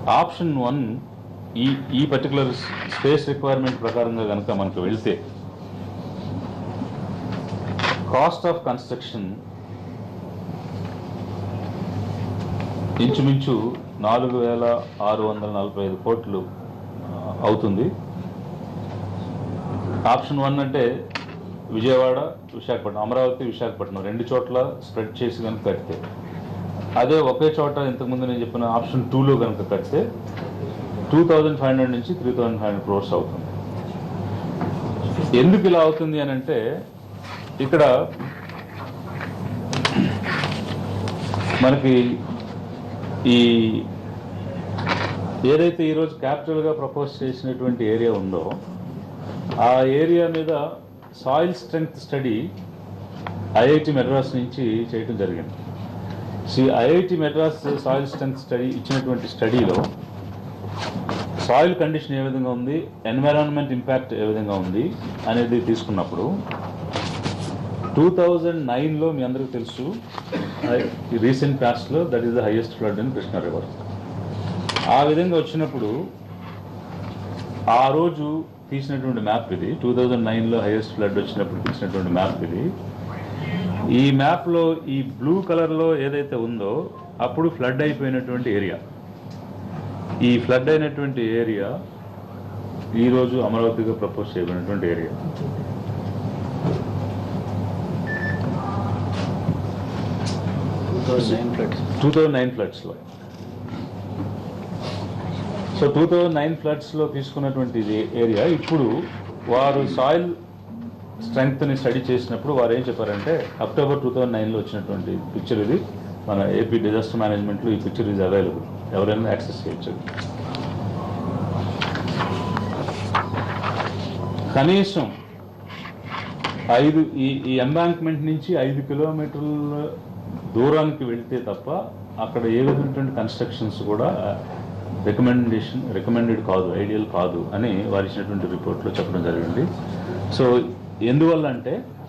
option one ఈ ఈ particular space requirement ప్రకారంగా కనుక మనకు వెళ్తే కాస్ట్ ఆఫ్ కన్స్ట్రక్షన్ ఇంచుమించు నాలుగు వేల ఆరు వందల నలభై ఐదు కోట్లు ఆ, అవుతుంది ఆప్షన్ వన్ అంటే విజయవాడ విశాఖపట్నం అమరావతి విశాఖపట్నం రెండు చోట్ల స్ప్రెడ్ చేసి కనుక కడితే అదే ఒకే చోట ఇంతకుముందు నేను చెప్పిన ఆప్షన్ టూలో కనుక కడితే టూ థౌజండ్ ఫైవ్ హండ్రెడ్ నుంచి three thousand five hundred crores అవుతుంది ఎందుకు ఇలా అవుతుంది అని అంటే ఇక్కడ మనకి ఈ ఏదైతే ఈరోజు క్యాపిటల్గా ప్రపోజ్ చేసినటువంటి ఏరియా ఉందో ఆ ఏరియా మీద soil strength study IIT Madras నుంచి చేయడం జరిగింది so IIT Madras soil strength study ఇచ్చినటువంటి స్టడీలో సాయిల్ కండిషన్ ఏ విధంగా ఉంది ఎన్విరాన్మెంట్ ఇంపాక్ట్ ఏ విధంగా ఉంది అనేది తీసుకున్నప్పుడు టూ థౌజండ్ నైన్లో మీ అందరికీ తెలుసు రీసెంట్ పాస్ట్లో that is the highest flood in Krishna river ఆ విధంగా వచ్చినప్పుడు ఆ రోజు తీసినటువంటి మ్యాప్ ఇది టూ థౌజండ్ నైన్లో హైయెస్ట్ ఫ్లడ్ వచ్చినప్పుడు తీసినటువంటి మ్యాప్ ఇది ఈ మ్యాప్లో ఈ బ్లూ కలర్లో ఏదైతే ఉందో అప్పుడు ఫ్లడ్ అయిపోయినటువంటి ఏరియా ఈ ఫ్లడ్ అయినటువంటి ఏరియా ఈరోజు అమరావతిగా ప్రపోజ్ చేయబడినటువంటి ఏరియా టూ థౌజండ్ నైన్ ఫ్లడ్స్లో సో టూ థౌజండ్ నైన్ ఫ్లడ్స్లో తీసుకున్నటువంటి ఇది ఏరియా ఇప్పుడు వారు సాయిల్ స్ట్రెంగ్త్ని స్టడీ చేసినప్పుడు వారు ఏం చెప్పారంటే అక్టోబర్ టూ థౌజండ్ నైన్లో వచ్చినటువంటి పిక్చర్ ఇది మన ఏపీ డిజాస్టర్ మేనేజ్మెంట్లో ఈ పిక్చర్ ఈజ్ అవైలబుల్ ఎవరైనా యాక్సెస్ చేయొచ్చు కనీసం ఐదు ఈ ఈ ఎంబాంక్మెంట్ నుంచి ఐదు కిలోమీటర్ల దూరానికి వెళ్తే తప్ప అక్కడ ఏ విధమైనటువంటి కన్స్ట్రక్షన్స్ కూడా రికమెండేషన్ రికమెండెడ్ కాదు ఐడియల్ కాదు అని వారు ఇచ్చినటువంటి రిపోర్ట్లో చెప్పడం జరిగింది సో ఎందువల్ల అంటే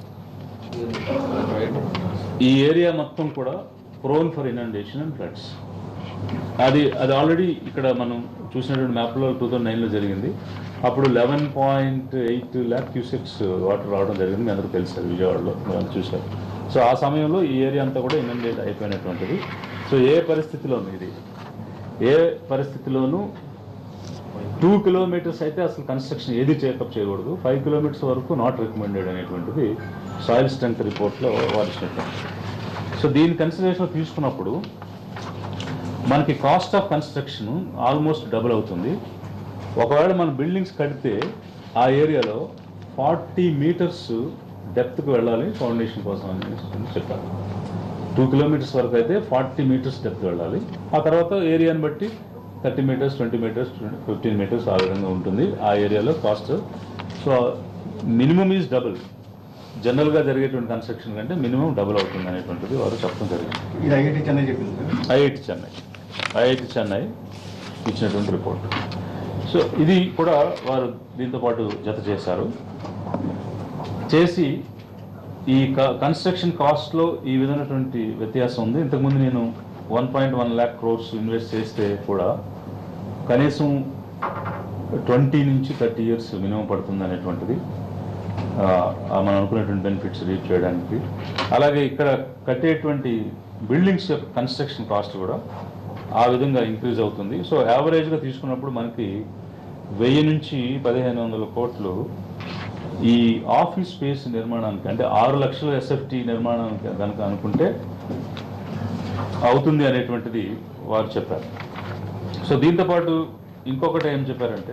ఈ ఏరియా మొత్తం కూడా prone for inundation and floods అది అది ఆల్రెడీ ఇక్కడ మనం చూసినటువంటి మ్యాప్లో టూ థౌజండ్ నైన్లో జరిగింది అప్పుడు eleven point eight lakh cusecs water రావడం జరిగింది మీ అందరూ తెలుసు అది విజయవాడలో మీరు చూశారు సో ఆ సమయంలో ఈ ఏరియా అంతా కూడా ఇనండేట్ అయిపోయినటువంటిది సో ఏ పరిస్థితిలోనూ ఇది ఏ పరిస్థితిలోనూ టూ కిలోమీటర్స్ అయితే అసలు కన్స్ట్రక్షన్ ఏది చేకప్ చేయకూడదు ఫైవ్ కిలోమీటర్స్ వరకు నాట్ రికమెండెడ్ అనేటువంటిది సాయిల్ స్ట్రెంగ్త్ రిపోర్ట్లో వారిచ్చినటువంటి సో దీని కన్సిడరేషన్ తీసుకున్నప్పుడు మనకి cost of construction almost double అవుతుంది ఒకవేళ మన బిల్డింగ్స్ కడితే ఆ ఏరియాలో ఫార్టీ మీటర్స్ డెప్త్కి వెళ్ళాలి ఫౌండేషన్ కోసం అని చెప్పారు టూ కిలోమీటర్స్ వరకు అయితే ఫార్టీ మీటర్స్ డెప్త్ వెళ్ళాలి ఆ తర్వాత ఏరియాని బట్టి thirty metres twenty metres fifteen metres ఆ విధంగా ఉంటుంది ఆ ఏరియాలో cost so minimum is double జనరల్గా జరిగేటువంటి కన్స్ట్రక్షన్ కంటే మినిమం డబుల్ అవుతుంది అనేటువంటిది వారు చెప్పడం జరిగింది ఇది ఐఐటి చెన్నై చెప్పింది sir IIT Chennai IIT Chennai ఇచ్చినటువంటి రిపోర్ట్ సో ఇది కూడా వారు దీంతో పాటు జత చేశారు చేసి ఈ కన్స్ట్రక్షన్ కాస్ట్లో ఈ విధమైనటువంటి వ్యత్యాసం ఉంది ఇంతకుముందు నేను one point one lakh crores invest చేస్తే కూడా కనీసం ట్వంటీ నుంచి థర్టీ ఇయర్స్ మినిమం పడుతుంది అనేటువంటిది ఆ, ఆ మనం అనుకున్నటువంటి బెనిఫిట్స్ రీచ్ చేయడానికి అలాగే ఇక్కడ కట్టేటువంటి బిల్డింగ్స్ యొక్క కన్స్ట్రక్షన్ కాస్ట్ కూడా ఆ విధంగా ఇంక్రీజ్ అవుతుంది సో యావరేజ్గా తీసుకున్నప్పుడు మనకి వెయ్యి నుంచి పదిహేను వందల కోట్లు ఈ ఆఫీస్ స్పేస్ నిర్మాణానికి అంటే ఆరు లక్షల ఎస్ఎఫ్టీ నిర్మాణానికి కనుక అనుకుంటే అవుతుంది అనేటువంటిది వారు చెప్పారు సో దీంతో పాటు ఇంకొకటి ఏం చెప్పారంటే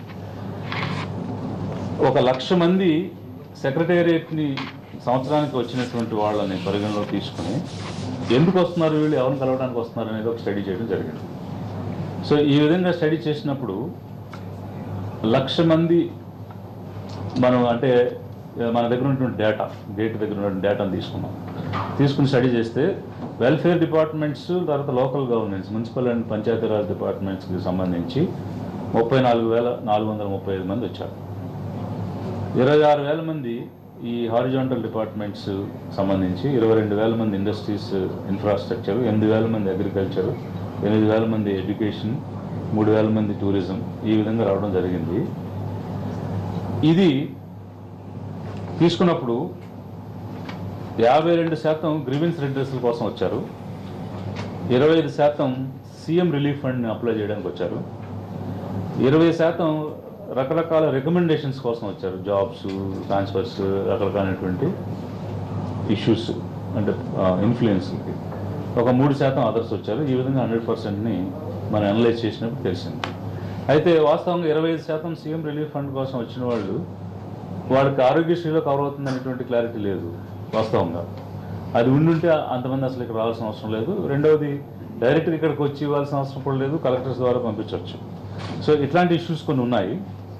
ఒక లక్ష మంది సెక్రటేరియట్ని సంవత్సరానికి వచ్చినటువంటి వాళ్ళని పరిగణలో తీసుకుని ఎందుకు వస్తున్నారు వీళ్ళు ఎవరిని కలవడానికి వస్తున్నారు అనేది ఒక స్టడీ చేయడం జరిగింది సో ఈ విధంగా స్టడీ చేసినప్పుడు లక్ష మంది మనం అంటే మన దగ్గర ఉన్నటువంటి డేటా గేట్ దగ్గర ఉన్నటువంటి డేటాను తీసుకున్నాం తీసుకుని స్టడీ చేస్తే వెల్ఫేర్ డిపార్ట్మెంట్స్ తర్వాత local governance municipal and Panchayati Raj డిపార్ట్మెంట్స్కి సంబంధించి ముప్పై నాలుగు వేల నాలుగు వందల ముప్పై ఐదు మంది వచ్చారు ఇరవై ఆరు వేల మంది ఈ హారిజాంటల్ డిపార్ట్మెంట్స్ సంబంధించి ఇరవై రెండు వేల మంది ఇండస్ట్రీస్ ఇన్ఫ్రాస్ట్రక్చర్ ఎనిమిది వేల మంది అగ్రికల్చర్ ఎనిమిది వేల మంది ఎడ్యుకేషన్ మూడు వేల మంది టూరిజం ఈ విధంగా రావడం జరిగింది ఇది తీసుకున్నప్పుడు యాభై రెండు శాతం గ్రీవెన్స్ రెడ్రెసల్ కోసం వచ్చారు ఇరవై ఐదు శాతం సీఎం రిలీఫ్ ఫండ్ని అప్లై చేయడానికి వచ్చారు ఇరవై శాతం రకరకాల రికమెండేషన్స్ కోసం వచ్చారు జాబ్స్ ట్రాన్స్ఫర్స్ రకరకాలైనటువంటి ఇష్యూస్ అంటే ఇన్ఫ్లుయెన్స్కి ఒక మూడు శాతం అదర్స్ వచ్చారు ఈ విధంగా హండ్రెడ్ పర్సెంట్ని మనం అనలైజ్ చేసినప్పుడు తెలిసింది అయితే వాస్తవంగా ఇరవై ఐదు శాతం సీఎం రిలీఫ్ ఫండ్ కోసం వచ్చిన వాళ్ళు వాళ్ళకి ఆరోగ్యశ్రీలో కవర్ అవుతుంది అనేటువంటి క్లారిటీ లేదు వాస్తవంగా అది ఉండుంటే అంతమంది అసలు ఇక్కడ రావాల్సిన అవసరం లేదు రెండవది డైరెక్ట్గా ఇక్కడికి వచ్చి ఇవ్వాల్సిన అవసరం కూడా లేదు కలెక్టర్స్ ద్వారా పంపించవచ్చు సో ఇట్లాంటి ఇష్యూస్ కొన్ని ఉన్నాయి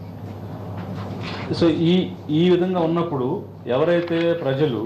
సో ఈ ఈ విధంగా ఉన్నప్పుడు ఎవరైతే ప్రజలు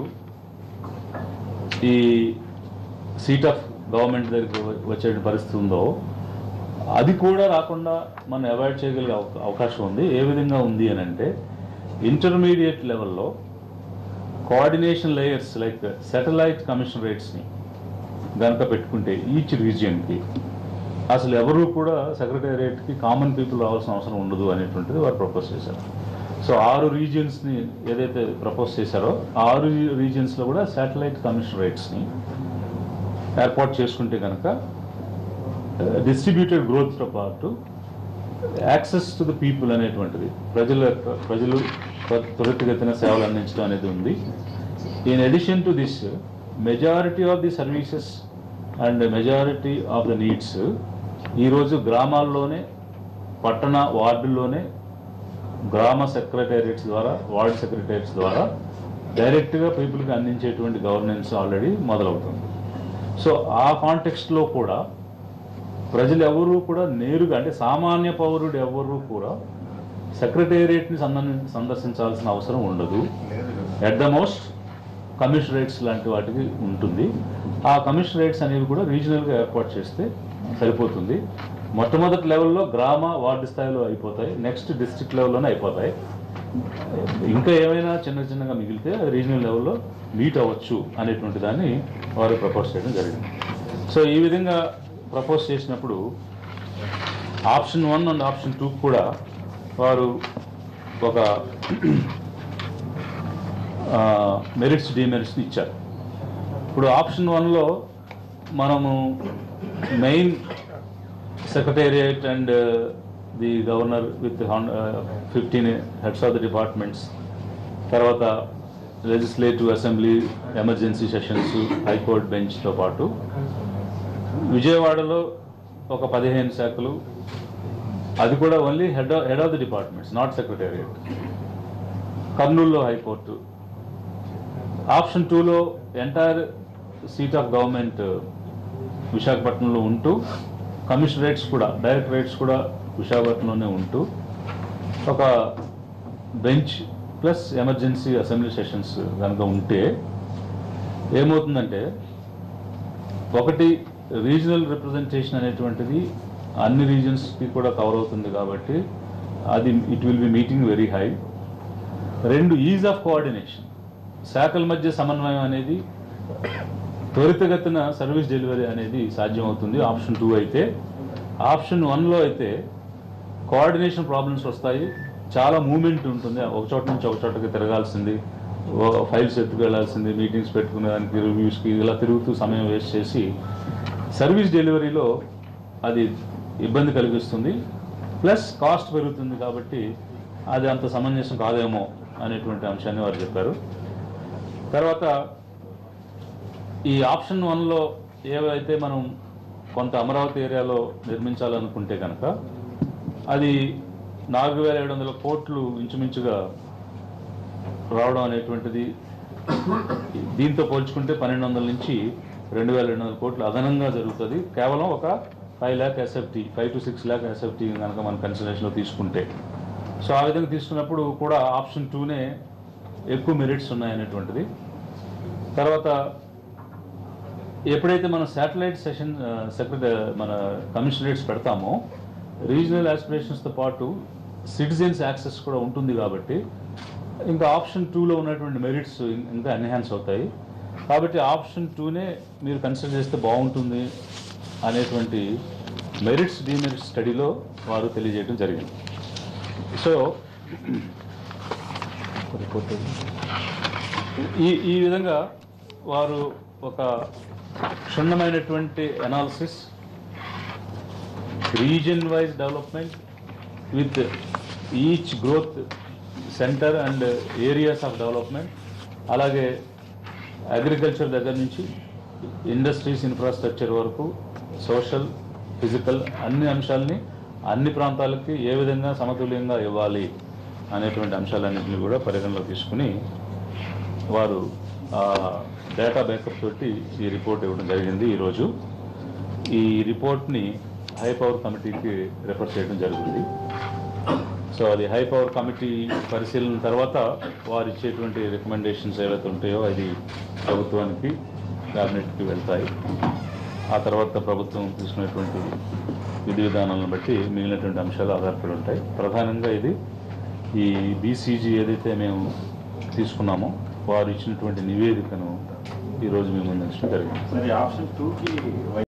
ఈ సీట్ ఆఫ్ గవర్నమెంట్ దగ్గరికి వ- వచ్చే పరిస్థితి ఉందో అది కూడా రాకుండా మనం అవాయిడ్ చేయగలిగే అవకా- అవకాశం ఉంది ఏ విధంగా ఉంది అని అంటే ఇంటర్మీడియట్ లెవెల్లో కోఆర్డినేషన్ లేయర్స్ లైక్ సాటిలైట్ కమిషనరేట్స్ని గనక పెట్టుకుంటే ఈచ్ రీజియన్కి అసలు ఎవరు కూడా సెక్రటేరియట్కి కామన్ పీపుల్ రావాల్సిన అవసరం ఉండదు అనేటువంటిది వారు ప్రపోజ్ చేశారు సో ఆరు రీజియన్స్ని ఏదైతే ప్రపోజ్ చేశారో ఆ ఆరు రీజియన్స్లో కూడా శాటిలైట్ కమిషనరేట్స్ని ఏర్పాటు చేసుకుంటే కనుక డిస్ట్రిబ్యూటెడ్ గ్రోత్తో పాటు యాక్సెస్ టు ద పీపుల్ అనేటువంటిది ప్రజల యొక్క ప్రజలు త్వ- త్వరితగతిన సేవలు అందించడం అనేది ఉంది in addition to this majority of the services and majority of the needs ఈరోజు గ్రామాల్లోనే పట్టణ వార్డుల్లోనే గ్రామ సెక్రటేరియట్స్ ద్వారా వార్డ్ సెక్రటేరియట్స్ ద్వారా డైరెక్ట్గా పీపుల్కి అందించేటువంటి గవర్నెన్స్ ఆల్రెడీ మొదలవుతుంది సో ఆ కాంటెక్స్ట్లో కూడా ప్రజలు ఎవరు కూడా నేరుగా అంటే సామాన్య పౌరుడు ఎవరు కూడా సెక్రటేరియట్ని సందర్శి సందర్శించాల్సిన అవసరం ఉండదు ఎట్ ద మోస్ట్ కమిషనరేట్స్ లాంటి వాటికి ఉంటుంది ఆ కమిషనరేట్స్ అనేవి కూడా రీజనల్గా ఏర్పాటు చేస్తే సరిపోతుంది మొట్టమొదటి లెవెల్లో గ్రామ వార్డు స్థాయిలో అయిపోతాయి నెక్స్ట్ డిస్ట్రిక్ట్ లెవెల్లోనే అయిపోతాయి ఇంకా ఏమైనా చిన్న చిన్నగా మిగిలితే అది రీజనల్ లెవెల్లో మీట్ అవ్వచ్చు అనేటువంటి దాన్ని వారు ప్రపోజ్ చేయడం జరిగింది సో ఈ విధంగా ప్రపోజ్ చేసినప్పుడు option one and option two కూడా వారు ఒక మెరిట్స్ డిమెరిట్స్ని ఇచ్చారు ఇప్పుడు ఆప్షన్ వన్లో మనము main secretariat and the governor with fifteen heads of the departments తర్వాత legislative assembly emergency sessions high court బెంచ్తో పాటు విజయవాడలో ఒక పదిహేను శాఖలు అది కూడా only head head of the departments not secretariat కర్నూలులో హైకోర్టు ఆప్షన్ టూలో ఎంటైర్ సీట్ ఆఫ్ గవర్నమెంట్ విశాఖపట్నంలో ఉంటూ కమిషనరేట్స్ కూడా డైరెక్టరేట్స్ కూడా విశాఖపట్నంలోనే ఉంటూ ఒక bench plus emergency assembly sessions కనుక ఉంటే ఏమవుతుందంటే ఒకటి రీజనల్ రిప్రజెంటేషన్ అనేటువంటిది అన్ని రీజన్స్కి కూడా కవర్ అవుతుంది కాబట్టి అది it will be meeting very high రెండు ఈజ్ ఆఫ్ కోఆర్డినేషన్ శాఖల మధ్య సమన్వయం అనేది త్వరితగతిన సర్వీస్ డెలివరీ అనేది సాధ్యమవుతుంది ఆప్షన్ టూ అయితే ఆప్షన్ వన్లో అయితే కోఆర్డినేషన్ ప్రాబ్లమ్స్ వస్తాయి చాలా మూమెంట్ ఉంటుంది ఒక చోట నుంచి ఒక చోటకి తిరగాల్సింది ఫైల్స్ ఎత్తుకు వెళ్ళాల్సింది మీటింగ్స్ పెట్టుకునే దానికి రివ్యూస్కి ఇలా తిరుగుతూ సమయం వేస్ట్ చేసి సర్వీస్ డెలివరీలో అది ఇబ్బంది కలిగిస్తుంది ప్లస్ కాస్ట్ పెరుగుతుంది కాబట్టి అది అంత సమంజసం కాదేమో అనేటువంటి అంశాన్ని వారు చెప్పారు తర్వాత ఈ ఆప్షన్ వన్లో ఏవైతే మనం కొంత అమరావతి ఏరియాలో నిర్మించాలనుకుంటే కనుక అది నాలుగు వేల ఏడు వందల కోట్లు ఇంచుమించుగా రావడం అనేటువంటిది దీంతో పోల్చుకుంటే పన్నెండు వందల నుంచి రెండు వేల రెండు వందల కోట్లు అదనంగా జరుగుతుంది కేవలం ఒక five lakh SFT five to six lakh SFT కనుక మనం కన్సిడరేషన్లో తీసుకుంటే సో ఆ విధంగా తీసుకున్నప్పుడు కూడా ఆప్షన్ టూనే ఎక్కువ మెరిట్స్ ఉన్నాయనేటువంటిది తర్వాత ఎప్పుడైతే మనం శాటిలైట్ సెషన్ సెక్రటరీ మన కమిషనరేట్స్ పెడతామో రీజనల్ ఆస్పిరేషన్స్తో పాటు సిటిజన్స్ యాక్సెస్ కూడా ఉంటుంది కాబట్టి ఇంకా ఆప్షన్ టూలో ఉన్నటువంటి మెరిట్స్ ఇంకా ఎన్హాన్స్ అవుతాయి కాబట్టి ఆప్షన్ టూనే మీరు కన్సిడర్ చేస్తే బాగుంటుంది అనేటువంటి మెరిట్స్ డిమెరిట్స్ స్టడీలో వారు తెలియజేయడం జరిగింది సో ఈ ఈ విధంగా వారు ఒక క్షుణ్ణమైనటువంటి analysis region wise development with each growth centre and areas of development అలాగే అగ్రికల్చర్ దగ్గర నుంచి ఇండస్ట్రీస్ ఇన్ఫ్రాస్ట్రక్చర్ వరకు సోషల్ ఫిజికల్ అన్ని అంశాలని అన్ని ప్రాంతాలకి ఏ విధంగా సమతుల్యంగా ఇవ్వాలి అనేటువంటి అంశాలన్నింటినీ కూడా పరిగణలోకి తీసుకుని వారు ఆ డేటా బ్యాకప్ తోటి ఈ రిపోర్ట్ ఇవ్వడం జరిగింది ఈరోజు ఈ రిపోర్ట్ని హై పవర్ కమిటీకి రెఫర్ చేయడం జరుగుతుంది సో అది హై పవర్ కమిటీ పరిశీలన తర్వాత వారు ఇచ్చేటువంటి రికమెండేషన్స్ ఏవైతే ఉంటాయో అది ప్రభుత్వానికి క్యాబినెట్కి వెళ్తాయి ఆ తర్వాత ప్రభుత్వం తీసుకునేటువంటి విధి విధానాలను బట్టి మిగిలినటువంటి అంశాలు ఆధారపడి ఉంటాయి ప్రధానంగా ఇది ఈ బీసీజీ ఏదైతే మేము తీసుకున్నామో వారు ఇచ్చినటువంటి నివేదికను ఈరోజు మేము అందించడం జరిగింది మరి ఆప్షన్ టూకి